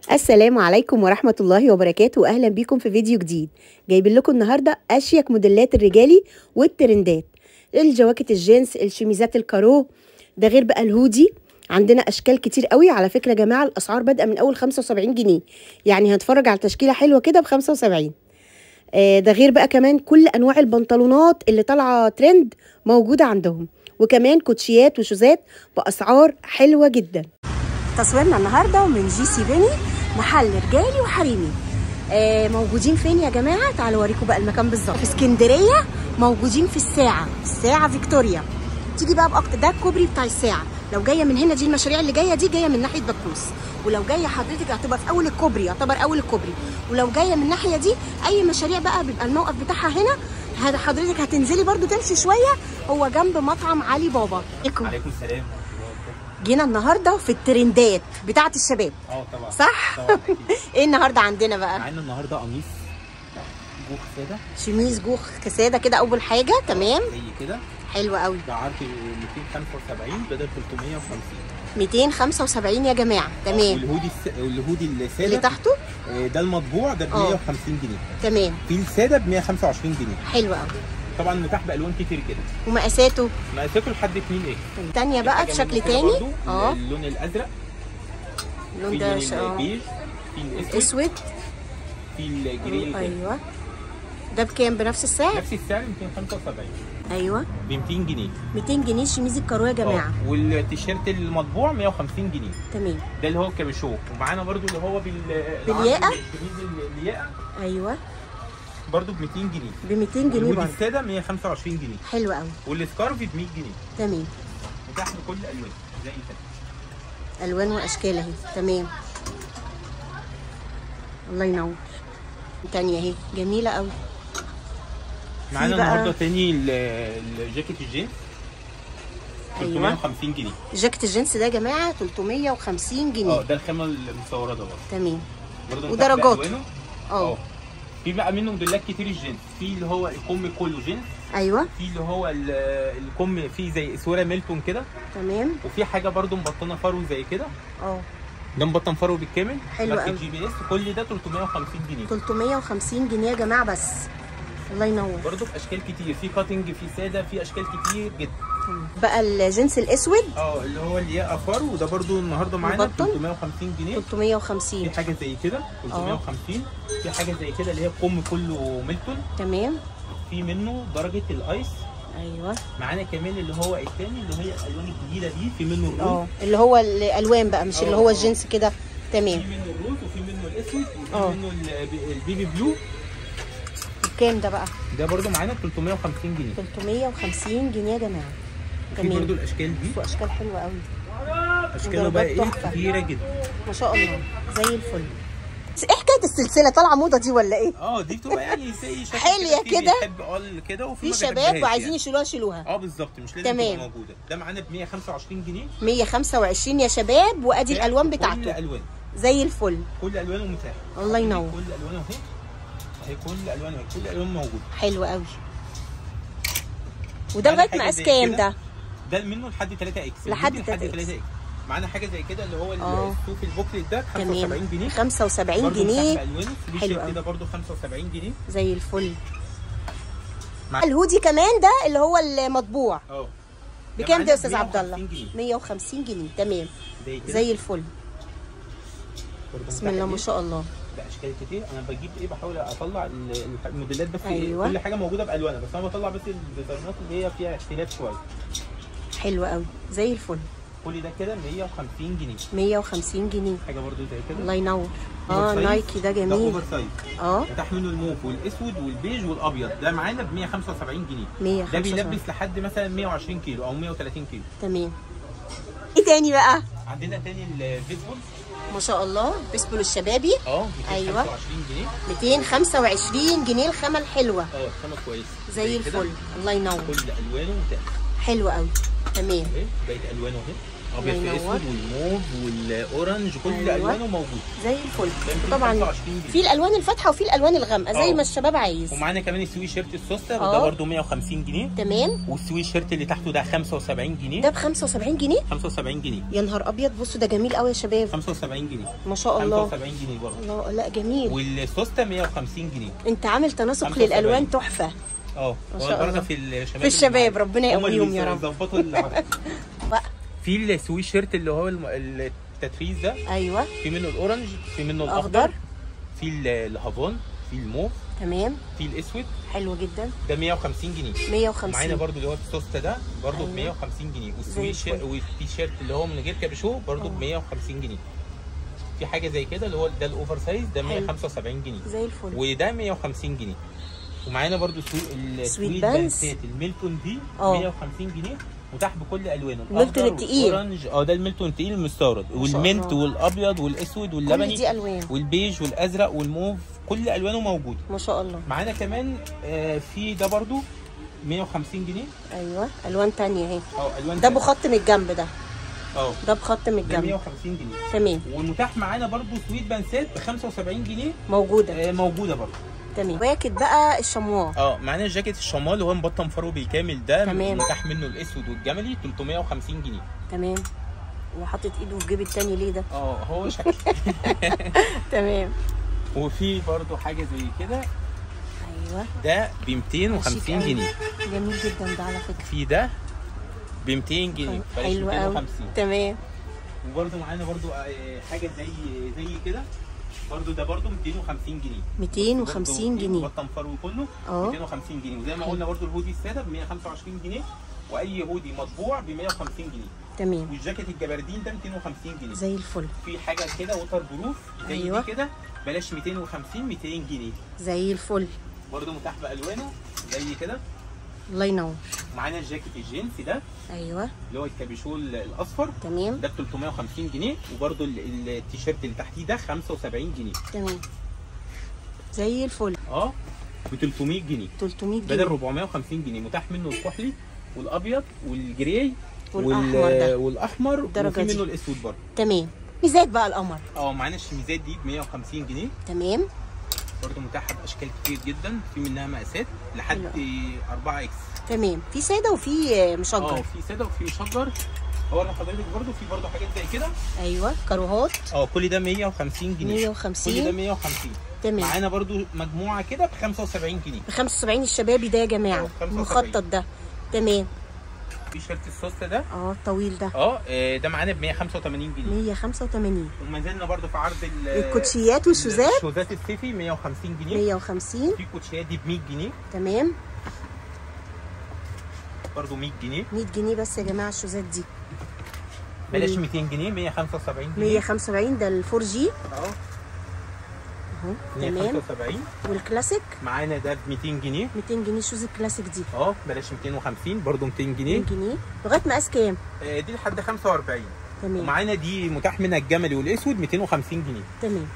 السلام عليكم ورحمة الله وبركاته أهلا بيكم في فيديو جديد جايبين لكم النهاردة أشيك موديلات الرجالي والترندات الجواكت الجينز الشميزات الكارو ده غير بقى الهودي عندنا أشكال كتير قوي على فكرة يا جماعة الأسعار بادئة من أول 75 جنيه يعني هنتفرج على تشكيلة حلوة كده ب 75 آه ده غير بقى كمان كل أنواع البنطلونات اللي طالعة ترند موجودة عندهم وكمان كوتشيات وشوزات بأسعار حلوة جدا تصويرنا النهارده من جي سي بيني محل رجالي وحريمي آه موجودين فين يا جماعه تعالوا اوريكم بقى المكان بالظبط في اسكندريه موجودين في الساعه الساعه فيكتوريا تيجي بقى باكتر ده الكوبري بتاع الساعه لو جايه من هنا دي المشاريع اللي جايه دي جايه من ناحيه بكوس ولو جايه حضرتك هتبقى في اول الكوبري يعتبر اول الكوبري ولو جايه من الناحيه دي اي مشاريع بقى بيبقى الموقف بتاعها هنا هذا حضرتك هتنزلي برده تمشي شويه هو جنب مطعم علي بابا عليكم السلام جينا النهارده في الترندات بتاعه الشباب اه طبعا صح طبعا أكيد. ايه النهارده عندنا بقى معانا النهارده قميص جوخ ساده شميز جوخ كساده كده اول حاجه تمام زي كده حلوه قوي ده عرض 275 بدل 350 275 يا جماعه تمام والهودي الس... والهودي الساده اللي تحته آه، ده المطبوع ده ب اه. 150 جنيه تمام في الساده ب 125 جنيه حلو قوي طبعا متاح بالوان كتير كده ومقاساته مقاساته لحد 2 ايه الثانيه بقى حاجة بشكل منه كده تاني برضو، اه اللون الازرق اللون في ده اللون ش- اه البيج في الاسود اسود في الجري كده. ايوه ده بكام بنفس السعر نفس السعر 275 ايوه ب 200 جنيه 200 جنيه شميز الكارو يا جماعه اه. والتيشيرت المطبوع 150 جنيه تمام ده اللي هو الكابيشو ومعانا برضو اللي هو بال بالياقة؟ الشميز الياقه ايوه برضو ب 200 جنيه ب 200 جنيه والهودي برضه الساده 125 جنيه حلو قوي والسكارف ب 100 جنيه تمام متاح بكل الالوان زي كده الوان واشكال اهي تمام الله ينور تانية اهي جميله قوي معانا بقى- النهارده تاني ال- الجاكيت الجينز ايوه 350 جنيه جاكيت الجنس ده يا جماعه 350 اه جنيه ده الخامه المستورده برضه تمام برضه ودرجاته. متاح بألوانه. اه في بقى منه موديلات كتير الجينز في اللي هو الكم كله جينز ايوه في اللي هو ال- الكم فيه زي اسوره ميلتون كده تمام وفي حاجه برضو مبطنه فرو زي كده اه ده مبطن فرو بالكامل حلو ماركة قوي. جي بي اس كل ده 350 جنيه 350 جنيه يا جماعه بس الله ينور برضو باشكال كتير في كاتنج في ساده في اشكال كتير جدا بقى الجنس الاسود اه اللي هو الياقه فرو وده برضو النهارده معانا مبطن؟ 350 جنيه 350 في حاجه زي كده 350 في حاجه زي كده اللي هي الكم كله ميلتون تمام في منه درجه الايس ايوه معانا كمان اللي هو الثاني اللي هي الالوان الجديده دي في منه الروز اه اللي هو الالوان بقى مش اللي اه، هو اه. الجنس كده في تمام منه الروز وفي منه الاسود اه. وفي منه البي- البيبي بلو كام ده بقى ده برضو معانا 350 جنيه 350 جنيه يا جماعه في برضو تمام الاشكال دي واشكال حلوه قوي اشكاله بقى ايه تحفة. كتيره جدا ما شاء الله زي الفل بس ايه حكايه السلسله طالعه موضه دي ولا ايه اه دي بتبقى يعني زي شكل حلية في كده. بيحب قال كده وفي في ما شباب بيحبهاش وعايزين يعني. يشيلوها شيلوها اه بالظبط مش لازم تمام. تبقى موجوده ده معانا ب 125 جنيه 125 يا شباب وادي الالوان كل بتاعته الوان زي الفل كل الوانه متاحه الله ينور. كل الوانه اهي اهي كل الوانه كل الالوان موجوده حلو قوي وده معانا لغايه حاجة مقاس زي كام كده. ده ده منه لحد 3 اكس لحد لحد 3 3 اكس معانا حاجه زي كده اللي هو اه. الصوف البوكلت ده ب 75 تمام جنيه 75 برضو متاح جنيه بألوانه. في حلو شيب قوي. كده برضو 75 جنيه زي الفل مع- الهودي كمان ده اللي هو المطبوع اه ده بكام ده معانا يا استاذ عبد 150 الله جنيه. 150 جنيه تمام زي كده زي الفل برضو بسم متاح الله ما إيه؟ شاء الله باشكال كتير انا بجيب ايه بحاول اطلع ال- الموديلات بس أيوة. أيوة. كل حاجه موجوده بالوانها بس انا بطلع بس الديزاينات اللي هي فيها اختلاف شويه حلو قوي زي الفل كل ده كده 150 جنيه 150 جنيه حاجه برضو زي كده الله ينور اه أوفر سايز. نايكي ده ده جميل اوفر سايز اه متاح منه الموف والاسود والبيج والابيض ده معانا ب 175 جنيه ده 175 بيلبس لحد مثلا 120 كيلو او 130 كيلو تمام ايه تاني بقى عندنا تاني الفيسبول ما شاء الله بيسبول الشبابي اه أيوة. 225 جنيه 225 جنيه الخامه الحلوه اه خامه كويس زي كده. الفل الله ينور كل الوانه متاح حلو قوي تمام اهي بقت الوانه اهي ابيض الله في ينور. اسود والموف والاورنج كل أيوة. الوانه موجود زي الفل ده طبعا 25 جنيه. في الالوان الفاتحه وفي الالوان الغامقه زي آه. ما الشباب عايز ومعانا كمان السوي شيرت السوستر آه. ده برده 150 جنيه تمام والسوي شيرت اللي تحته ده 75 جنيه ده ب 75 جنيه 75 جنيه يا نهار ابيض بصوا ده جميل قوي يا شباب 75 جنيه ما شاء الله 75 جنيه برضه الله لا جميل والسوسته 150 جنيه انت عامل تناسق 75. للالوان تحفه اه ما هو شاء البركه الله. في الشباب في الشباب، اللي معايا. ربنا هم اللي يقويهم يا رب. بيظبطوا العرض. بقى في السوي شيرت اللي هو الم- التتريز ده ايوه في منه الاورنج في منه اخضر الاخضر في ال- الهافون في الموف تمام في الاسود حلو جدا ده 150 جنيه 150 معانا برضو اللي هو السوسته ده برضو ب أيوة. 150 جنيه زي والسوي الفل. شير والتيشيرت اللي هو من غير كابشو برضو آه. ب 150 جنيه في حاجه زي كده اللي هو ده الاوفر سايز ده حلو. 175 جنيه زي الفل وده 150 جنيه ومعانا برضو سوي سويت السويت بانس. بانسات الميلتون دي آه. 150 جنيه متاح بكل الوانه الميلتون الأخضر التقيل. والاورنج اه ده الميلتون التقيل المستورد شاء والمنت الله. والابيض والاسود كل واللبني دي الوان والبيج والازرق والموف كل الوانه موجوده ما شاء الله معانا كمان آه، في ده برضو 150 جنيه ايوه الوان تانية اهي اه الوان ده تانية. بخط من الجنب ده اه ده بخط من ده الجنب 150 جنيه تمام والمتاح معانا برضو سويت بانسات ب 75 جنيه موجوده آه، موجوده برضو تمام واكد بقى الشمواه اه معانا الجاكيت الشمال اللي هو مبطن فرو بالكامل ده تمام. متاح منه الاسود والجملي 350 جنيه تمام وحاطط ايده في جيب التاني ليه ده اه هو شكل تمام وفي برضو حاجه زي كده ايوه ده ب شيك 250 أوي. جنيه جميل جدا ده على فكره في ده ب 200 جنيه بلاش حلو قوي 250 تمام وبرضو معانا برضو آه، حاجه زي زي كده برضو ده برضو 250 جنيه 250 برضو جنيه مبطن فرو كله اه 250 جنيه وزي ما قلنا برضو الهودي الساده ب 125 جنيه واي هودي مطبوع ب 150 جنيه تمام والجاكيت الجبردين ده 250 جنيه زي الفل في حاجه كده ووتر بروف زي أيوة. دي كده بلاش 250 200 جنيه زي الفل برضو متاح بالوانه زي كده الله ينور معانا الجاكيت الجينز ده ايوه اللي هو الكابيشول الاصفر تمام ده ب 350 جنيه وبرضو ال- ال- التيشيرت اللي تحتيه ده 75 جنيه تمام زي الفل اه ب 300 جنيه 300 بدل جنيه 450 جنيه متاح منه الكحلي والابيض والجراي والأحمر ده. والاحمر الدرجة وفي دي. منه الاسود برضه تمام ميزات بقى القمر اه معانا الشميزات دي ب 150 جنيه تمام برضه متاحه باشكال كتير جدا في منها مقاسات لحد حلو. 4 اكس تمام في ساده وفي اه مشجر في ساده وفي مشجر اوري حضرتك برضه في برضه حاجات زي كده ايوه كاروهات اه كل ده 150 جنيه 150 كل ده 150 تمام معانا برضه مجموعه كده ب 75 جنيه ب 75 الشبابي ده يا جماعه اه، 75. المخطط ده تمام في شيرت السوسته ده اه الطويل ده اه آه، ده معانا ب 185 جنيه 185 وما زلنا برضه في عرض ال- الكوتشيات والشوزات الشوزات الصيفي 150 جنيه 150 في كوتشيات دي ب 100 جنيه تمام برضه 100 جنيه 100 جنيه بس يا جماعه الشوزات دي بلاش مم. 200 جنيه 175 جنيه 175 ده الفور جي اه اهو تمام 175 والكلاسيك معانا ده ب 200 جنيه 200 جنيه شوز الكلاسيك دي اه بلاش 250 برضه 200 جنيه 200 جنيه لغايه مقاس كام آه، دي لحد 45 تمام ومعانا دي متاح منها الجملي والاسود 250 جنيه تمام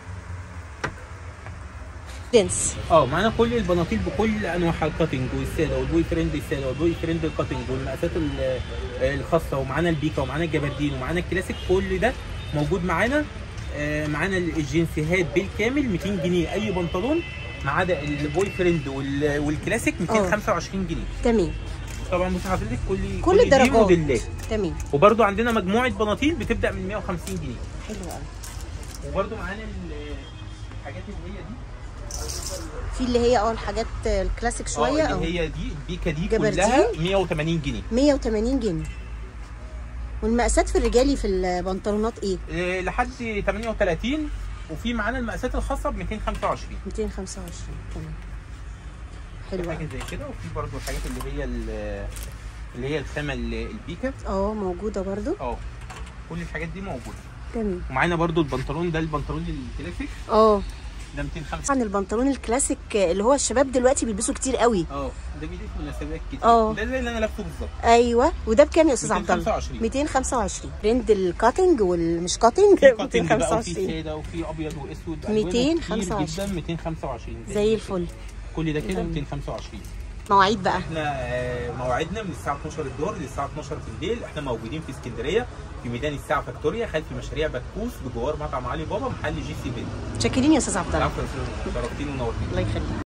جنس اه معانا كل البناطيل بكل انواعها الكاتنج والساده والبوي فريند الساده والبوي فريند الكاتنج والمقاسات ال- آه، الخاصه ومعانا البيكا ومعانا الجبردين ومعانا الكلاسيك كل ده موجود معانا آه، معانا الجنسيهات بالكامل 200 جنيه اي بنطلون ما عدا البوي فريند وال- والكلاسيك 225 جنيه تمان طبعا بص حضرتك كل كل دي الدرجات. موديلات تمام وبرده عندنا مجموعه بناطيل بتبدا من 150 جنيه حلو قوي وبرده معانا ال- الحاجات اللي هي دي في اللي هي اه الحاجات الكلاسيك شويه اه اه اللي هي دي البيكا دي جبردين؟ كلها 180 جنيه 180 جنيه والمقاسات في الرجالي في البنطلونات ايه إيه، لحد 38 وفي معانا المقاسات الخاصه ب 225 225 تمام حلو حاجه قوي زي كده وفي برضو الحاجات اللي هي ال- اللي هي الخامه ال- البيكا اه موجوده برضو اه كل الحاجات دي موجوده تمام ومعانا برضو البنطلون ده البنطلون الكلاسيك اه ده 250 طبعا البنطلون الكلاسيك اللي هو الشباب دلوقتي بيلبسوا كتير قوي اه ده بيضيف مناسبات كتير اه. ده زي اللي انا لابسه بالظبط ايوه وده بكام يا استاذ عبد الله 225. 225 ترند الكاتنج والمش كاتنج في كاتنج بقى وفي 225 ساده وفي ابيض واسود 225. كتير جدا 225 زي الفل كل ده كده جميل. 225 مواعيد بقى احنا آه، مواعيدنا من الساعه 12 الظهر للساعه 12 بالليل احنا موجودين في اسكندريه في ميدان الساعه فاكتوريا خلف مشاريع بكوس بجوار مطعم علي بابا محل جي سي بيت شاكرين يا استاذ عبد الله العفو يا استاذ شرفتيني ونورتيني الله يخليك